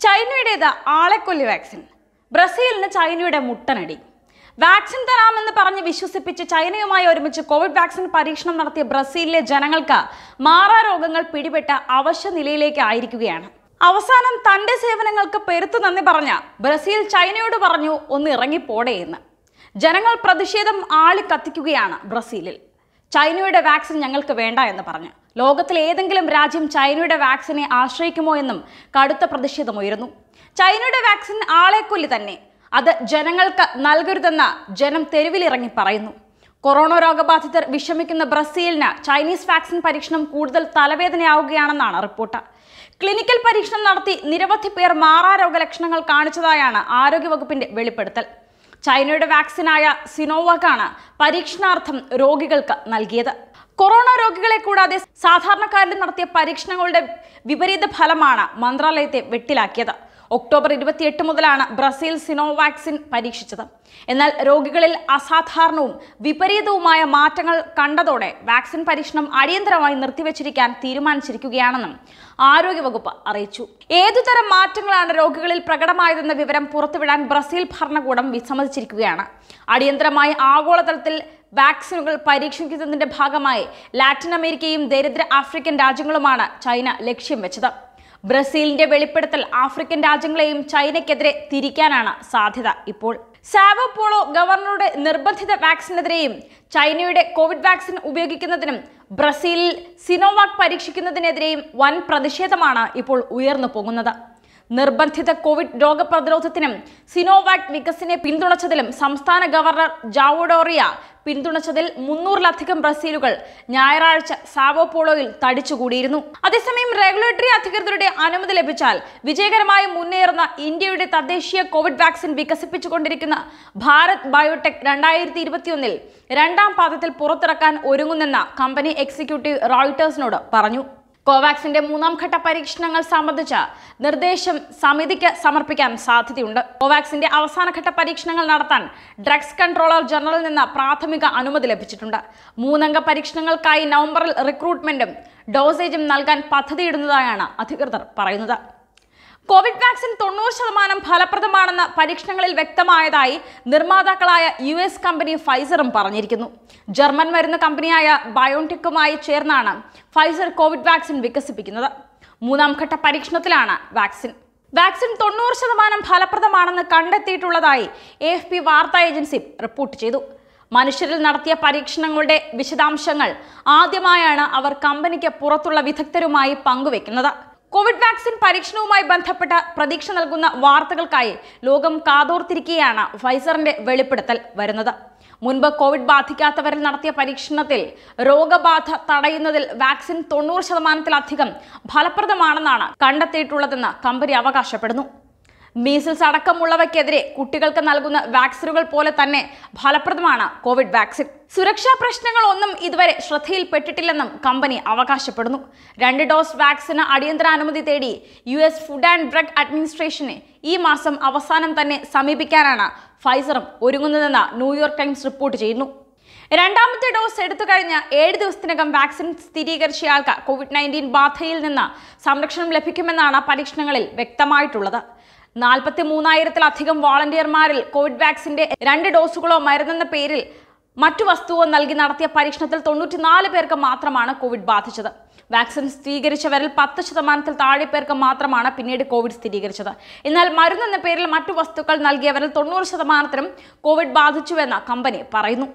ചൈനയുടേത് ആളെക്കൊല്ലി vaccine ബ്രസീലിന് ചൈനയുടെ മുട്ടനടി vaccine തരാമെന്ന് പറഞ്ഞ് വിശ്വസിപ്പിച്ച് ചൈനയുമായി ഒരുമിച്ച് കോവിഡ് വാക്സിൻ പരീക്ഷണം നടത്തിയ ബ്രസീലിലെ ജനങ്ങൾക്ക് മാറാ രോഗങ്ങൾ പിടിപെട്ട അവശ്യ നിലയിലേക്ക് ആയിരിക്കുകയാണ് അവസാനം തന്റെ സേവനങ്ങൾക്ക് പെരുത്തു നന്ദി പറഞ്ഞ ബ്രസീൽ ചൈനയോട് പറഞ്ഞു ഒന്ന് ഇറങ്ങിപ്പോടെ എന്ന് ജനങ്ങൾ പ്രതിഷേധം ആളി കത്തിക്കുകയാണ് ബ്രസീലിൽ ചൈനയുടെ വാക്സിൻ ഞങ്ങൾക്ക് വേണ്ട എന്ന് പറഞ്ഞു ലോകത്തിലെ ഏതെങ്കിലും രാജ്യം ചൈനയുടെ വാക്സിനെ ആശ്രയിക്കുമോ എന്നും കടുത്ത പ്രതിഷേധമുയരുന്നു ചൈനയുടെ വാക്സിൻ ആളെക്കൊല്ലി തന്നെ അത് ജനങ്ങൾക്ക് നൽകരുതെന്ന് ജനം തെരുവിലിറങ്ങി പറയുന്നു കൊറോണ രോഗബാധിതർ വിഷമിക്കുന്ന ബ്രസീലിന് ചൈനീസ് വാക്സിൻ പരീക്ഷണം കൂടുതൽ തലവേദനയാവുകയാണെന്നാണ് റിപ്പോർട്ട് ക്ലിനിക്കൽ പരീക്ഷണം നടത്തി നിരവധി പേർ മാറാ രോഗലക്ഷണങ്ങൾ കാണിച്ചതായാണ് ആരോഗ്യവകുപ്പിന്റെ വെളിപ്പെടുത്തൽ ചൈനയുടെ വാക്സിനായ സിനോവാക്കാണ് പരീക്ഷണാർത്ഥം രോഗികൾക്ക് നൽകിയത് കൊറോണ രോഗികളെ കൂടാതെ സാധാരണക്കാരിൽ നടത്തിയ പരീക്ഷണങ്ങളുടെ വിപരീത ഫലമാണ് മന്ത്രാലയത്തെ വെട്ടിലാക്കിയത് ഒക്ടോബർ ഇരുപത്തിയെട്ട് മുതലാണ് ബ്രസീൽ സിനോവാക്സിൻ പരീക്ഷിച്ചത് എന്നാൽ രോഗികളിൽ അസാധാരണവും വിപരീതവുമായ മാറ്റങ്ങൾ കണ്ടതോടെ വാക്സിൻ പരീക്ഷണം അടിയന്തരമായി നിർത്തിവച്ചിരിക്കാൻ തീരുമാനിച്ചിരിക്കുകയാണെന്നും ആരോഗ്യവകുപ്പ് അറിയിച്ചു ഏതുതരം മാറ്റങ്ങളാണ് രോഗികളിൽ പ്രകടമായതെന്ന വിവരം പുറത്തുവിടാൻ ബ്രസീൽ ഭരണകൂടം വിസമ്മതിച്ചിരിക്കുകയാണ് അടിയന്തരമായി ആഗോളതലത്തിൽ വാക്സിനുകൾ പരീക്ഷിക്കുന്നതിന്റെ ഭാഗമായി ലാറ്റിൻ അമേരിക്കയും ദരിദ്ര ആഫ്രിക്കൻ രാജ്യങ്ങളുമാണ് ചൈന ലക്ഷ്യം വെച്ചത് ബ്രസീലിന്റെ വെളിപ്പെടുത്തൽ ആഫ്രിക്കൻ രാജ്യങ്ങളെയും ചൈനയ്ക്കെതിരെ തിരിക്കാനാണ് സാധ്യത ഇപ്പോൾ സാവോ പോളോ ഗവർണറുടെ നിർബന്ധിത വാക്സിനെതിരെയും ചൈനയുടെ കോവിഡ് വാക്സിൻ ഉപയോഗിക്കുന്നതിനും ബ്രസീലിൽ സിനോവാക് പരീക്ഷിക്കുന്നതിനെതിരെയും വൻ പ്രതിഷേധമാണ് ഇപ്പോൾ ഉയർന്നു പോകുന്നത് നിർബന്ധിത കോവിഡ് രോഗപ്രതിരോധത്തിനും സിനോവാക് വികസിനെ പിന്തുണച്ചതിലും സംസ്ഥാന ഗവർണർ ജാവോഡോറിയ പിന്തുണച്ചതിൽ മുന്നൂറിലധികം ബ്രസീലുകൾ ഞായറാഴ്ച സാവോ പോളോയിൽ തടിച്ചുകൂടിയിരുന്നു അതേസമയം റെഗുലേറ്ററി അധികൃതരുടെ അനുമതി ലഭിച്ചാൽ വിജയകരമായി മുന്നേറുന്ന ഇന്ത്യയുടെ തദ്ദേശീയ കോവിഡ് വാക്സിൻ വികസിപ്പിച്ചുകൊണ്ടിരിക്കുന്ന ഭാരത് ബയോടെക് രണ്ടായിരത്തി ഇരുപത്തിയൊന്നിൽ രണ്ടാം പാദത്തിൽ പുറത്തിറക്കാൻ ഒരുങ്ങുന്നെന്ന കമ്പനി എക്സിക്യൂട്ടീവ് റോയിട്ടേഴ്സിനോട് പറഞ്ഞു കോവാക്സിന്റെ മൂന്നാം ഘട്ട പരീക്ഷണങ്ങൾ സംബന്ധിച്ച നിർദ്ദേശം സമിതിക്ക് സമർപ്പിക്കാൻ സാധ്യതയുണ്ട് കോവാക്സിന്റെ അവസാനഘട്ട പരീക്ഷണങ്ങൾ നടത്താൻ ഡ്രഗ്സ് കൺട്രോളർ ജനറലിൽ നിന്ന് പ്രാഥമിക അനുമതി ലഭിച്ചിട്ടുണ്ട് മൂന്നംഗ പരീക്ഷണങ്ങൾക്കായി നവംബറിൽ റിക്രൂട്ട്മെന്റും ഡോസേജും നൽകാൻ പദ്ധതിയിടുന്നതായാണ് അധികൃതർ പറയുന്നത് കോവിഡ് വാക്സിൻ തൊണ്ണൂറ് ശതമാനം ഫലപ്രദമാണെന്ന് പരീക്ഷണങ്ങളിൽ വ്യക്തമായതായി നിർമ്മാതാക്കളായ യു എസ് കമ്പനി ഫൈസറും പറഞ്ഞിരിക്കുന്നു ജർമ്മൻ മരുന്ന് കമ്പനിയായ ബയോൺടെക്കുമായി ചേർന്നാണ് ഫൈസർ കോവിഡ് വാക്സിൻ വികസിപ്പിക്കുന്നത് മൂന്നാം ഘട്ട പരീക്ഷണത്തിലാണ് വാക്സിൻ വാക്സിൻ തൊണ്ണൂറ് ശതമാനം ഫലപ്രദമാണെന്ന് കണ്ടെത്തിയിട്ടുള്ളതായി എ എഫ് പി വാർത്താ ഏജൻസി റിപ്പോർട്ട് ചെയ്തു മനുഷ്യരിൽ നടത്തിയ പരീക്ഷണങ്ങളുടെ വിശദാംശങ്ങൾ ആദ്യമായാണ് അവർ കമ്പനിക്ക് പുറത്തുള്ള വിദഗ്ധരുമായി പങ്കുവെക്കുന്നത് കോവിഡ് വാക്സിൻ പരീക്ഷണവുമായി ബന്ധപ്പെട്ട പ്രതീക്ഷ നൽകുന്ന വാർത്തകൾക്കായി ലോകം കാതോർത്തിരിക്കെയാണ് ഫൈസറിന്റെ വെളിപ്പെടുത്തൽ വരുന്നത് മുൻപ് കോവിഡ് ബാധിക്കാത്തവരിൽ നടത്തിയ പരീക്ഷണത്തിൽ രോഗബാധ തടയുന്നതിൽ വാക്സിൻ തൊണ്ണൂറ് ശതമാനത്തിലധികം ഫലപ്രദമാണെന്നാണ് കണ്ടെത്തിയിട്ടുള്ളതെന്ന് കമ്പനി അവകാശപ്പെടുന്നു മീസിൽസ് അടക്കമുള്ളവയ്ക്കെതിരെ കുട്ടികൾക്ക് നൽകുന്ന വാക്സിനുകൾ പോലെ തന്നെ ഫലപ്രദമാണ് കോവിഡ് വാക്സിൻ സുരക്ഷാ പ്രശ്നങ്ങളൊന്നും ഇതുവരെ ശ്രദ്ധയിൽപ്പെട്ടിട്ടില്ലെന്നും കമ്പനി അവകാശപ്പെടുന്നു രണ്ട് ഡോസ് വാക്സിന് അടിയന്തരാനുമതി തേടി U S food and drug അഡ്മിനിസ്ട്രേഷനെ ഈ മാസം അവസാനം തന്നെ സമീപിക്കാനാണ് ഫൈസറും ഒരുങ്ങുന്നതെന്ന് ന്യൂയോർക്ക് ടൈംസ് റിപ്പോർട്ട് ചെയ്യുന്നു രണ്ടാമത്തെ ഡോസ് എടുത്തു കഴിഞ്ഞ ഏഴ് ദിവസത്തിനകം വാക്സിൻ സ്ഥിരീകരിച്ചയാൾക്ക് കോവിഡ് നയൻറ്റീൻ ബാധയിൽ നിന്ന് സംരക്ഷണം ലഭിക്കുമെന്നാണ് പരീക്ഷണങ്ങളിൽ വ്യക്തമായിട്ടുള്ളത് നാൽപ്പത്തി മൂന്നായിരത്തിലധികം വോളണ്ടിയർമാരിൽ കോവിഡ് വാക്സിന്റെ രണ്ട് ഡോസുകളോ മരുന്നെന്ന പേരിൽ മറ്റു വസ്തുവോ നൽകി നടത്തിയ പരീക്ഷണത്തിൽ തൊണ്ണൂറ്റിനാല് പേർക്ക് മാത്രമാണ് കോവിഡ് ബാധിച്ചത് വാക്സിൻ സ്ഥിരീകരിച്ചവരിൽ പത്ത് ശതമാനത്തിൽ താഴെ പേർക്ക് മാത്രമാണ് പിന്നീട് കോവിഡ് സ്ഥിരീകരിച്ചത് എന്നാൽ മരുന്നെന്ന പേരിൽ മറ്റു വസ്തുക്കൾ നൽകിയവരിൽ തൊണ്ണൂറ് ശതമാനത്തിനും കോവിഡ് ബാധിച്ചുവെന്ന് കമ്പനി പറയുന്നു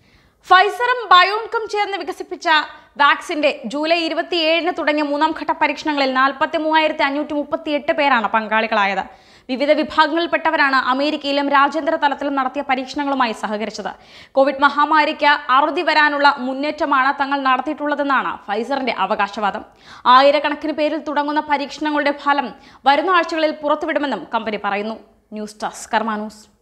ഫൈസറും ബയോൺകും ചേർന്ന് വികസിപ്പിച്ച വാക്സിന്റെ ജൂലൈ ഇരുപത്തിയേഴിന് തുടങ്ങിയ മൂന്നാം ഘട്ട പരീക്ഷണങ്ങളിൽ നാൽപ്പത്തി മൂവായിരത്തി അഞ്ഞൂറ്റി മുപ്പത്തി എട്ട് പേരാണ് പങ്കാളികളായത് വിവിധ വിഭാഗങ്ങളിൽപ്പെട്ടവരാണ് അമേരിക്കയിലും രാജ്യാന്തര തലത്തിലും നടത്തിയ പരീക്ഷണങ്ങളുമായി സഹകരിച്ചത് കോവിഡ് മഹാമാരിക്ക് അറുതി വരാനുള്ള മുന്നേറ്റമാണ് തങ്ങൾ നടത്തിയിട്ടുള്ളതെന്നാണ് ഫൈസറിന്റെ അവകാശവാദം ആയിരക്കണക്കിന് പേരിൽ തുടങ്ങുന്ന പരീക്ഷണങ്ങളുടെ ഫലം വരുന്ന ആഴ്ചകളിൽ പുറത്തുവിടുമെന്നും കമ്പനി പറയുന്നു ന്യൂസ് ഡെസ്ക് കർമാ ന്യൂസ്